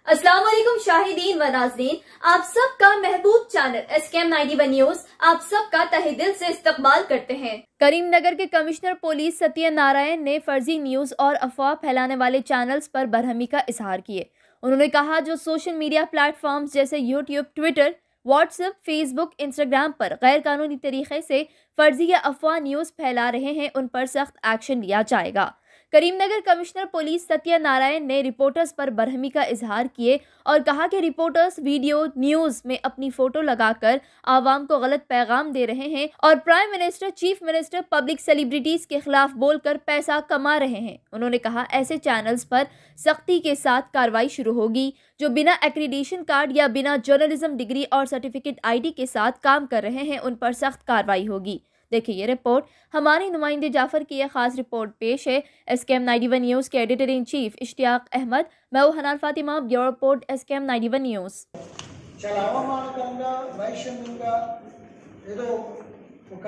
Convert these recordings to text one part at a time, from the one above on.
अस्सलाम वालेकुम शाहिदीन व नाजरीन आप सबका Mehboob channel S K M news आप सबका तहे दिल से इस्तकबाल करते हैं करीमनगर के कमिश्नर पुलिस सत्य नारायण ने फर्जी न्यूज और अफवाह फैलाने वाले चैनल्स पर बरहमी का इजहार किए उन्होंने कहा जो सोशल मीडिया प्लेटफॉर्म्स जैसे YouTube Twitter WhatsApp Facebook Instagram पर गैर कानूनी तरीके से फर्जी या अफवाह न्यूज़ फैला रहे हैं उन पर सख्त एक्शन लिया जाएगा करीमनगर कमिश्नर पुलिस सत्य नारायण ने रिपोर्टर्स पर बरहमी का इजहार किए और कहा कि रिपोर्टर्स वीडियो न्यूज़ में अपनी फ़ोटो लगाकर आवाम को गलत पैगाम दे रहे हैं और prime minister chief minister public celebrities के खिलाफ बोलकर पैसा कमा रहे हैं उन्होंने कहा ऐसे चैनल्स पर सख्ती के साथ कार्रवाई शुरू होगी जो बिना एक्रीडेशन कार्ड या बिना जर्नलिज्म डिग्री और सर्टिफिकेट आईडी के साथ काम कर रहे हैं उन पर सख्त कार्रवाई होगी देखिए ये रिपोर्ट हमारे नुमाइंदे जाफर की यह खास रिपोर्ट पेश है एस के एम नाइडी वन न्यूज़ के editor in chief Ishtiaq Ahmed मैं वो Hanan Fatima bureau report S K M नाइडी वन न्यूज़ చాలా అవమానకరంగా వైషమ్యంగా ఏదో ఒక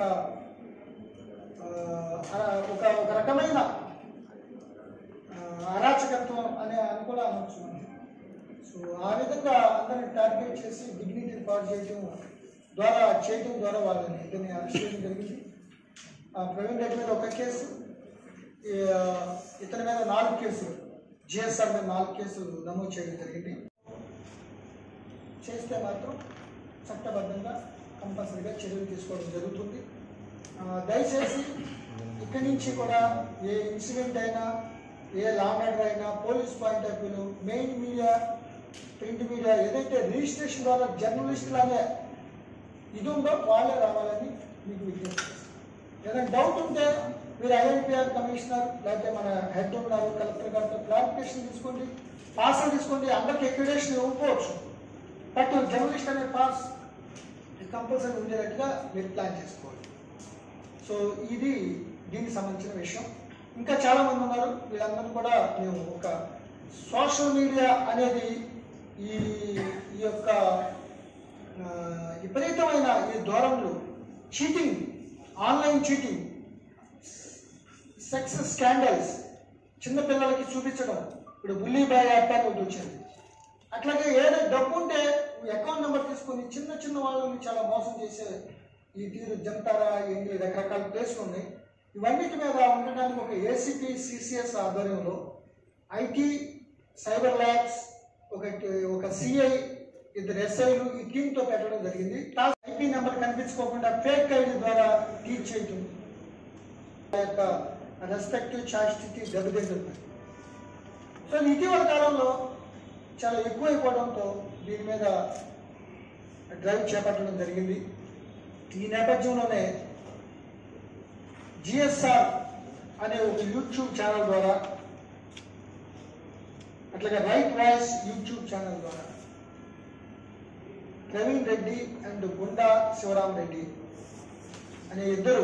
ఆ, అర- ఒక ఒక రకమైన ఆ, అరాచకత్వం అనే అని కూడా అనొచ్చు మనం. సో ఆ విధంగా అందరిని టార్గెట్ చేసి డిగ్నిటీని పాడు చేయడం ద్వారా చేయడం ద్వారా వాళ్ళని ఇతన్ని అరెస్ట్ చేయడం జరిగింది ఆ, ప్రవీణ్ రెడ్డి మీద ఒక కేసు ఈ, ఆ, ఇతని మీద నాలుగు కేసులు జిఎస్ఆర్ మీద నాలుగు కేసులు నమోదు చేయడం జరిగింది చేస్తే మాత్రం చట్టబద్ధంగా కంపల్సరీగా చర్యలు తీసుకోవడం జరుగుతుంది ఆ, దయచేసి ఇక్కడి నుంచి కూడా ఏ ఇన్సిడెంట్ అయినా ఏ లాంగ్ ఆర్డర్ అయినా police point of view main media print media ఏదైతే రిజిస్ట్రేషన్ ద్వారా జర్నలిస్టులనే ఇది ఉందో వాళ్ళే రావాలని మీకు విజ్ఞప్తి చేస్తాను ఏదైనా డౌట్ ఉంటే మీరు ఐఎన్పిఆర్ కమిషనర్ లేకపోతే మన హెడ్ ఉన్నారు కలెక్టర్ గారితో క్లారిఫికేషన్ తీసుకోండి పాస్ తీసుకోండి అందరికి ఎక్విడేషన్ ఇవ్వకపోవచ్చు బట్ జర్నలిస్ట్ అనే పాస్ కంపల్సరీ ఉండేటట్టుగా మీరు ప్లాన్ చేసుకోవాలి సో ఇది దీనికి సంబంధించిన విషయం ఇంకా చాలా మంది ఉన్నారు వీళ్ళందరూ కూడా మేము ఒక సోషల్ మీడియా అనేది ఈ ఈ యొక్క ఆ, విపరీతమైన ఈ ధోరణులు cheating online cheating sex scandals చిన్నపిల్లలకి చూపించడం ఇప్పుడు బుల్లీ బాయ్ యాప్ అని ఒకటి వచ్చింది అట్లాగే ఏదో డబ్బు ఉంటే అకౌంట్ నెంబర్ తీసుకొని చిన్న చిన్న వాళ్ళని చాలా మోసం చేసే ఈ తీరు జంతారా ఏంటి రకరకాల ప్లేస్లు ఉన్నాయి ఇవన్నిటి మీద ఉండడానికి ఒక ఏసీపీ సిసిఎస్ ఆధ్వర్యంలో ఐటీ సైబర్ ల్యాబ్స్ ఒక ఒక సిఐ ఇద్దరు ఎస్ఐలు ఈ టీంతో పెట్టడం జరిగింది ఐపీ నెంబర్ కనిపించుకోకుండా ఫేక్ ఐడి ద్వారా టీచ్ చేయటం ఆ యొక్క రెస్పెక్టివ్ చాస్టిటీ దెబ్బతింటుంది సో ఇటీవల కాలంలో చాలా ఎక్కువైపోవడంతో దీని మీద డ్రైవ్ చేపట్టడం జరిగింది ఈ నేపథ్యంలోనే జిఎస్ఆర్ అనే ఒక యూట్యూబ్ ఛానల్ ద్వారా అట్లాగే రైట్ వాయిస్ యూట్యూబ్ ఛానల్ ద్వారా ప్రవీణ్ రెడ్డి అండ్ గుండా శివరాం రెడ్డి అనే ఇద్దరు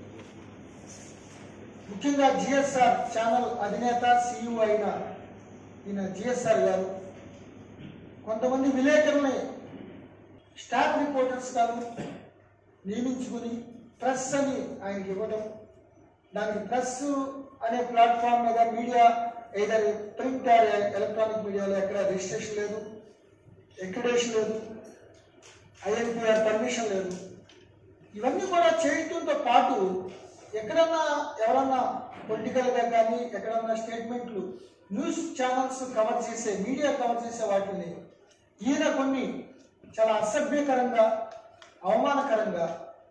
ముఖ్యంగా జిఎస్ఆర్ ఛానల్ అధినేత సిఇఓ అయిన ఈయన జిఎస్ఆర్ గారు కొంతమంది విలేకరుల్ని స్టాఫ్ రిపోర్టర్స్ గారు నియమించుకుని ప్రెస్ అని ఆయనకి ఇవ్వడం దానికి ప్రెస్ అనే ప్లాట్ఫామ్ మీద మీడియా ఏదైనా ప్రింట్ ఆర్ ఎలక్ట్రానిక్ మీడియాలో ఎక్కడ రిజిస్ట్రేషన్ లేదు ఎక్రిడేషన్ లేదు ఐఎన్పిఆర్ పర్మిషన్ లేదు ఇవన్నీ కూడా చేయటంతో పాటు ఎక్కడన్నా ఎవరన్నా పొలిటికల్గా కానీ ఎక్కడన్నా స్టేట్మెంట్లు న్యూస్ ఛానల్స్ కవర్ చేసే మీడియా కవర్ చేసే వాటిని ఈయన కొన్ని చాలా అసభ్యకరంగా అవమానకరంగా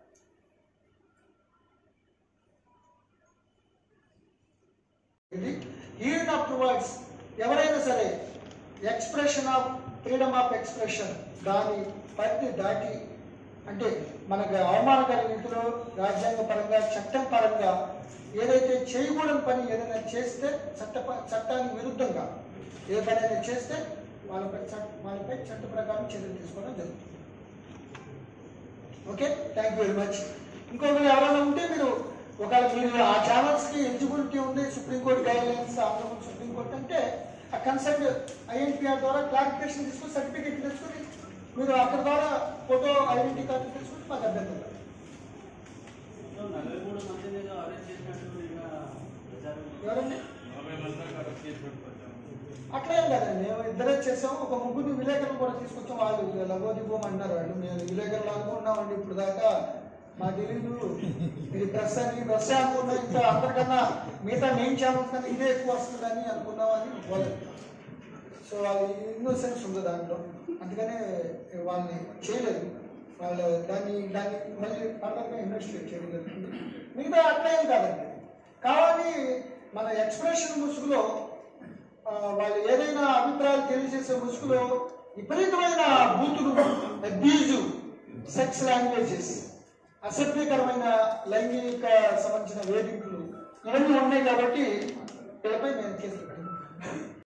ఇది ఈయన ప్రొవైడ్స్ ఎవరైనా సరే expression of freedom of expression దాని పరిధి దాటి అంటే మనకు అవమానకర రీతిలో రాజ్యాంగ పరంగా చట్టం పరంగా ఏదైతే చేయకూడని పని ఏదైనా చేస్తే చట్ట చట్టానికి విరుద్ధంగా ఏ పని అయినా చేస్తే వాళ్ళపై చట్ట వాళ్ళపై చట్ట ప్రకారం చర్యలు తీసుకోవడం జరుగుతుంది okay thank you very much ఇంకొకరు ఎవరైనా ఉంటే మీరు ఒకవేళ మీరు ఆ ఛానల్స్ కి ఎలిజిబిలిటీ ఉంది Supreme Court guidelines Andhra Pradesh Supreme Court అంటే ఆ కన్సల్ట్ ఐఎన్పిఆర్ ద్వారా క్లారిఫికేషన్ తీసుకుని సర్టిఫికేట్ తెచ్చుకుని మీరు అక్కడ ద్వారా ఫోటో ఐడెంటిటీ కార్డు తెచ్చుకుని మాకు అభ్యంతరం లేదు. నలభై మూడు మంది మీద అరెస్ట్ చేసినట్టు నిన్న ప్రచారం ఎవరండి నలభై మంది దాకా అరెస్ట్ చేసినట్టు ప్రచారం అట్లా ఏం కదండి మేము ఇద్దరే చేసాం ఒక ముగ్గురు విలేకరులు కూడా తీసుకొచ్చాం వాళ్ళు లగోదిపోం అన్నారు వాళ్ళు మేము విలేకరులు అనుకున్నామండి ఇప్పుడు దాకా మా తెలీదు ఇది ప్రెస్ అని ప్రెస్ అనుకున్నా ఇంకా అందరికన్నా మిగతా మెయిన్ ఛానల్స్ కన్నా ఇదే ఎక్కువ వస్తుందని అనుకున్నామని వాళ్ళు సో అది ఇన్నోసెన్స్ ఉంది దాంట్లో అందుకనే వాళ్ళని చేయలేదు వాళ్ళు దాన్ని దాన్ని మళ్ళీ ఫర్దర్గా ఇన్వెస్టిగేట్ చేయడం జరుగుతుంది మిగతా అట్లా ఏం కాదండి కావాలి మన ఎక్స్ప్రెషన్ ముసుగులో ఆ, వాళ్ళు ఏదైనా అభిప్రాయాలు తెలియజేసే ముసుగులో విపరీతమైన బూతులు అబ్యూజు సెక్స్ లాంగ్వేజెస్ అసభ్యకరమైన లైంగిక సంబంధించిన వేదికలు ఇవన్నీ ఉన్నాయి కాబట్టి వీళ్ళపై నేను కేసు పెట్టాను